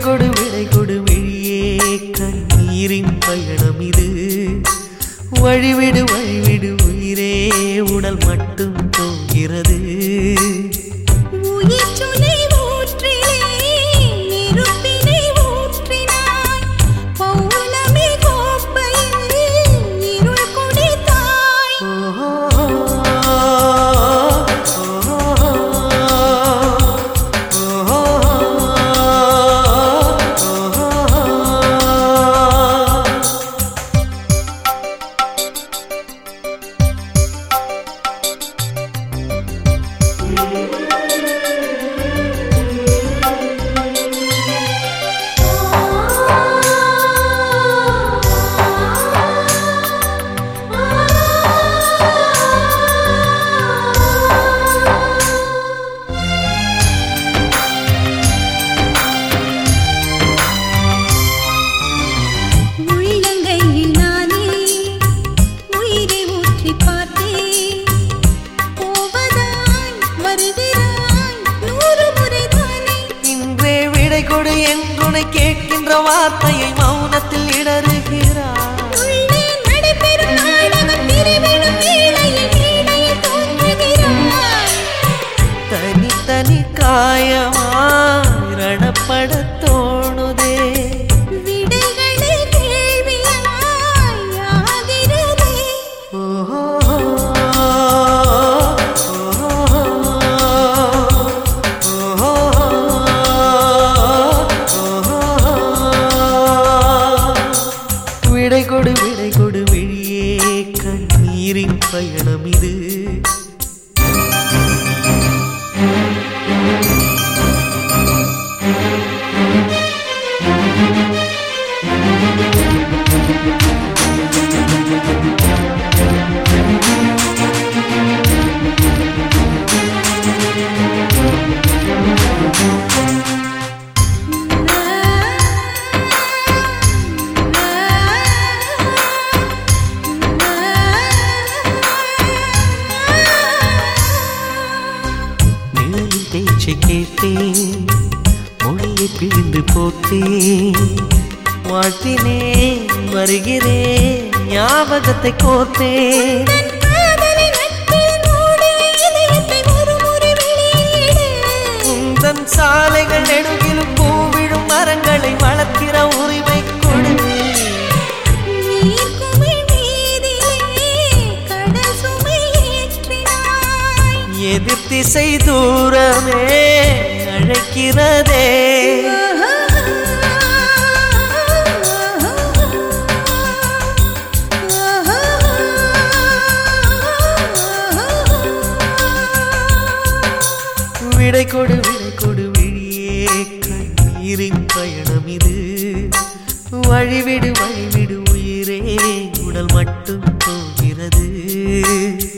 கொடு விடை கொடு விழியே கண்ணீரின் பயணம் இது வழிவிடு வழிவிடு உயிரே உடல் மட்டும் போகிறது உயிர் சுனை ஊற்றிலே நெருப்பினை ஊற்றினாய் பௌர்ணமி கோப்பையில் இருள் குடித்தாய் உள்ளங்கையில் நானே உயிரை ஊற்றி பார்த்தேன் போவதாய் வருகிறாய் நூறு முறைதானே இன்றே விடை கொடு என்றுனை கேட்கின்ற வார்த்தையை மௌனத்தில் இடறுகிறார் உள்ளே நடைபெறும் நாடகம் திருவிழும் வேளையில் மேடையில் தோன்றுகிறாய் தனி தனி காயமாய் ரணப்பட தோணுதே விடைகளே கேள்வியாய் ஆகிறதே ஓஹோ விடை கொடு விடை கொடு விழியே கண்ணீரின் பயணம் இது நிழலில் பேச்சை கேட்டேன் மொழியை பிழிந்து போட்டேன் வாழ்த்தினேன் வருகிறேன் ஞாபகத்தை கோர்த்தேன் தன் காதலை நட்பில் மூடிய இதயத்தை ஒருமுறை வெளியிடு உந்தன் சாலைகள் நெடுகிலும் பூவிழும் மரங்களை வளர்க்கிற உரிமை கொடு நீர்க்குமிழ் மீதிலே கடல் சுமை ஏற்றினாய் எதிர் திசை தூரமே அழைக்கிறதே விடை கொடு விடை கொடு விழியே கண்ணீரின் பயணம் இது வழிவிடு வழிவிடு உயிரே உடல் மட்டும் போகிறது